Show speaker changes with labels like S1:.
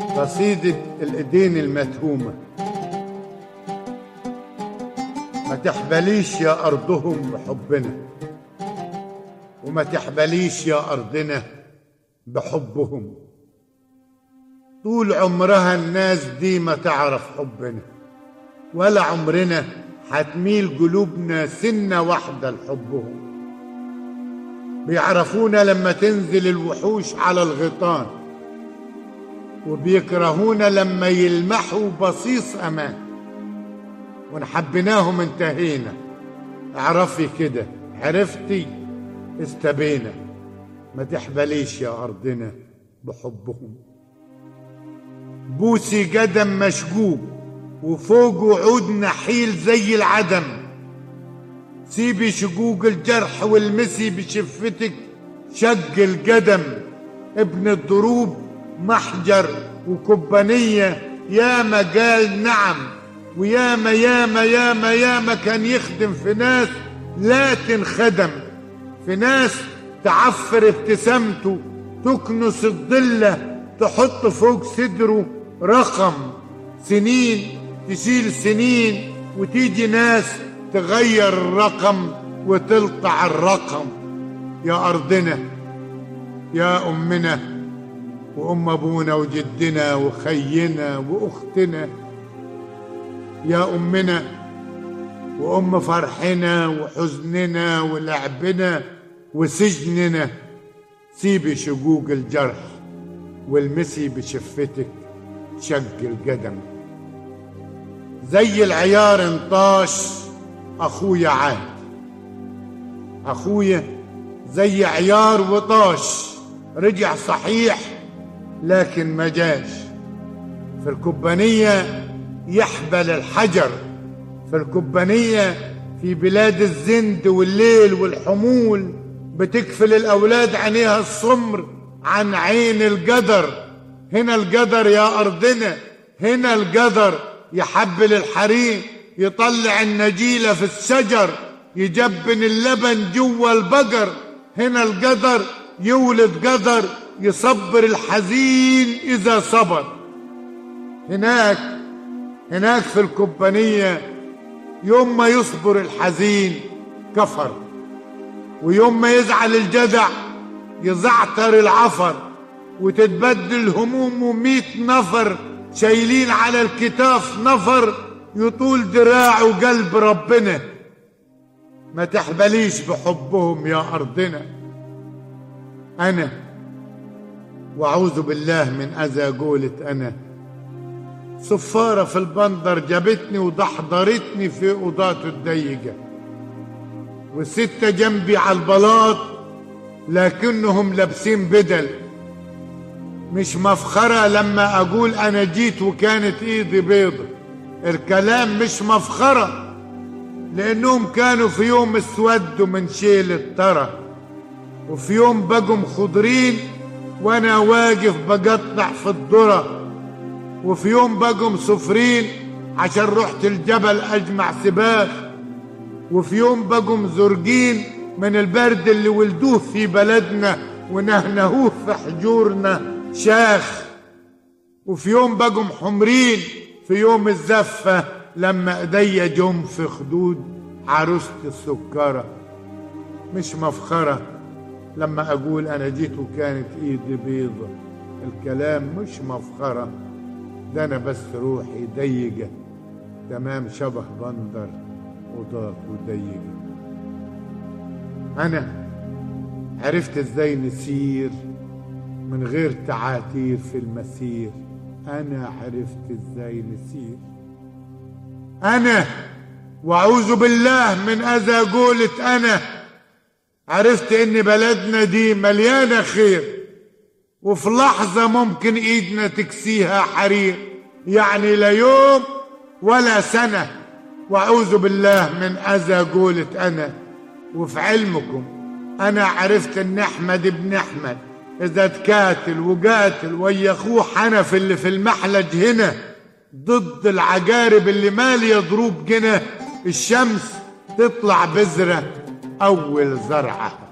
S1: قصيدة الإيدين المتهومة ما تحبليش يا أرضهم بحبنا وما تحبليش يا أرضنا بحبهم طول عمرها الناس دي ما تعرف حبنا ولا عمرنا هتميل قلوبنا سنة واحدة لحبهم بيعرفونا لما تنزل الوحوش على الغيطان وبيكرهونا لما يلمحوا بصيص امان وان حبيناهم انتهينا اعرفي كده عرفتي استبينا ما تحبليش يا ارضنا بحبهم بوسي قدم مشجوب وفوقه عود نحيل زي العدم سيبي شقوق الجرح والمسي بشفتك شق القدم ابن الضروب محجر وكبانية ياما قال نعم وياما ياما ياما ياما كان يخدم في ناس لا تنخدم في ناس تعفر ابتسامته تكنس الضلة تحط فوق صدره رقم سنين تشيل سنين وتيجي ناس تغير الرقم وتلقع الرقم يا أرضنا يا أمنا وأم أبونا وجدنا وخينا وأختنا يا أمنا وأم فرحنا وحزننا ولعبنا وسجننا سيبي شقوق الجرح والمسي بشفتك شق القدم زي العيار انطاش اخويا عاد اخويا زي عيار وطاش رجع صحيح لكن ما جاش في الكبانية يحبل الحجر في الكبانية في بلاد الزند والليل والحمول بتكفل الأولاد عينيها السمر عن عين القدر هنا القدر يا أرضنا هنا القدر يحبل الحريم يطلع النجيلة في الشجر يجبن اللبن جوا البقر هنا القدر يولد قدر يصبر الحزين إذا صبر هناك هناك في الكوبانية يوم ما يصبر الحزين كفر ويوم ما يزعل الجدع يزعتر العفر وتتبدل همومه مئة نفر شايلين على الكتاف نفر يطول دراعه قلب ربنا ما تحبليش بحبهم يا أرضنا أنا وأعوذ بالله من أذى قولة أنا صفارة في البندر جابتني ودحضرتني في أوضاته الضيقة والستة جنبي على البلاط لكنهم لابسين بدل مش مفخرة لما أقول أنا جيت وكانت إيدي بيضة الكلام مش مفخرة لأنهم كانوا في يوم اسودوا من شيل الترى وفي يوم بقوا خضرين وأنا واقف بقطع في الذرة وفي يوم بقوا صفرين عشان رحت الجبل أجمع سباخ وفي يوم بقوا زرقين من البرد اللي ولدوه في بلدنا ونهنهوه في حجورنا شاخ وفي يوم بقوا حمرين في يوم الزفة لما ايديا جم في خدود عروسة السكرة مش مفخرة لما أقول أنا جيت وكانت إيدي بيضة الكلام مش مفخرة ده أنا بس روحي ضيقة تمام شبه بندر وضاق وضيقة أنا عرفت إزاي نسير من غير تعاتير في المسير أنا عرفت إزاي نسير أنا وأعوذ بالله من أذى قولة أنا عرفت إن بلدنا دي مليانة خير وفي لحظة ممكن إيدنا تكسيها حرير يعني لا يوم ولا سنة وأعوذ بالله من أذى قولة أنا وفي علمكم أنا عرفت إن أحمد بن أحمد إذا تكاتل وقاتل ويا أخوه حنف اللي في المحلج هنا ضد العجارب اللي مالية ضروب جنة الشمس تطلع بذرة أول زرعة